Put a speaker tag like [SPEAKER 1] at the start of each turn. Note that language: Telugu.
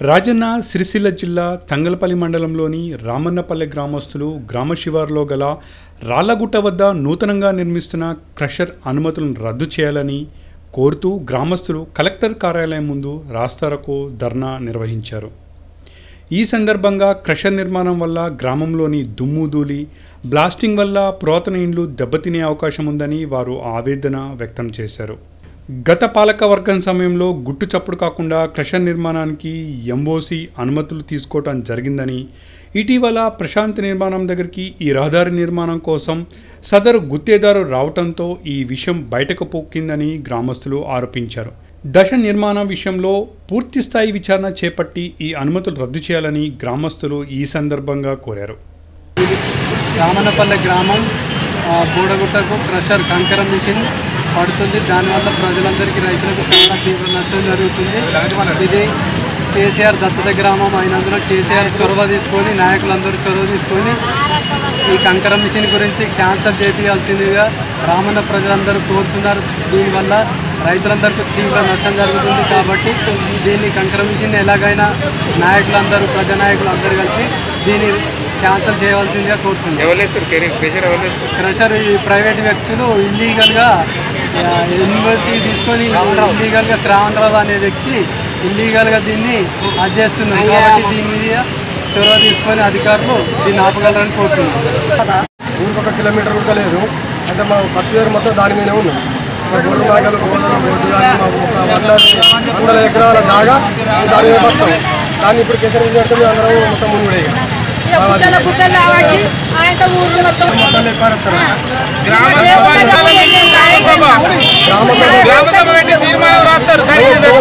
[SPEAKER 1] రాజన్న సిరిసిల్ల జిల్లా తంగలపల్లి మండలంలోని రామన్నపల్లె గ్రామస్తులు గ్రామ శివారులో గల రాళ్లగుట్ట వద్ద నూతనంగా నిర్మిస్తున్న క్రషర్ అనుమతులను రద్దు చేయాలని కోరుతూ గ్రామస్తులు కలెక్టర్ కార్యాలయం ముందు రాస్తారకు ధర్నా నిర్వహించారు ఈ సందర్భంగా క్రషర్ నిర్మాణం వల్ల గ్రామంలోని దుమ్ము ధూళి బ్లాస్టింగ్ వల్ల పురాతన ఇండ్లు దెబ్బతినే అవకాశం ఉందని వారు ఆవేదన వ్యక్తం చేశారు గత పాలక వర్గం సమయంలో గుట్టు చప్పుడు కాకుండా క్రషర్ నిర్మాణానికి ఎంఓసి అనుమతులు తీసుకోవటం జరిగిందని ఇటీవల ప్రశాంత్ నిర్మాణం దగ్గరికి ఈ రహదారి నిర్మాణం కోసం సదరు గుత్తేదారు రావటంతో ఈ విషయం బయటకు పొక్కిందని గ్రామస్తులు ఆరోపించారు దశ నిర్మాణం విషయంలో పూర్తి స్థాయి విచారణ చేపట్టి ఈ అనుమతులు రద్దు చేయాలని గ్రామస్తులు ఈ సందర్భంగా కోరారు
[SPEAKER 2] రామన్నపల్లె గ్రామం ఆ, బూడగుట్టకు క్రషర్ కంకర మిషన్ పడుతుంది దానివల్ల ప్రజలందరికీ రైతులకు చాలా తీవ్ర నష్టం జరుగుతుంది ఇది కేసీఆర్ దత్తత గ్రామం అయినందున కేసీఆర్ చొరవ తీసుకొని నాయకులందరూ చొరవ తీసుకొని ఈ కంకర మిషన్ గురించి క్యాన్సల్ చేపించాల్సిందిగా రామన్న ప్రజలందరూ కోరుతున్నారు దీనివల్ల రైతులందరికీ తీవ్ర నష్టం జరుగుతుంది కాబట్టి దీన్ని కంకర మిషన్ ఎలాగైనా నాయకులందరూ ప్రజానాయకులు అందరూ కలిసి దీన్ని క్యాన్సల్ చేయవలసిందిగా కోరుతున్నారు
[SPEAKER 3] ఎవరు వేస్తారు కెరీర్ ప్రెషర్ ఎవరు వేస్తారు
[SPEAKER 2] క్రషర్ ఈ ప్రైవేట్ వ్యక్తులు ఇల్లీగల్గా యూనివర్సిటీ తీసుకొని ఇల్లీగల్గా శ్రావణరావు అనే వ్యక్తి ఇల్లీగల్గా దీన్ని అది చేస్తున్నారు కాబట్టి దీని మీద చొరవ తీసుకొని అధికారులు దీన్ని ఆపగలరని కోరుతున్నారు
[SPEAKER 4] ఊరికి ఒక కిలోమీటర్ కూడా లేదు అంటే మా పత్తి వేరు మొత్తం దాని మీదనే ఉన్నాం మా గొర్రె మేకలు గోడలు రోడ్డు కానీ మా ఒక వందల వందల ఎకరాల జాగా దాని మీద మొత్తం కానీ ఇప్పుడు కిషన్ విజయ్ అందరం మొత్తం మునుగుడే ఇక.
[SPEAKER 5] ఇక గుట్టల గుట్టలు కాబట్టి ఆయన ఊరు మొత్తం
[SPEAKER 4] మొత్తం ఎక్కువ వస్తారు.
[SPEAKER 3] గ్రామ సభ
[SPEAKER 4] గ్రామ సభ
[SPEAKER 3] గ్రామ సభ పెట్టి తీర్మానం రాస్తారు సైకిల్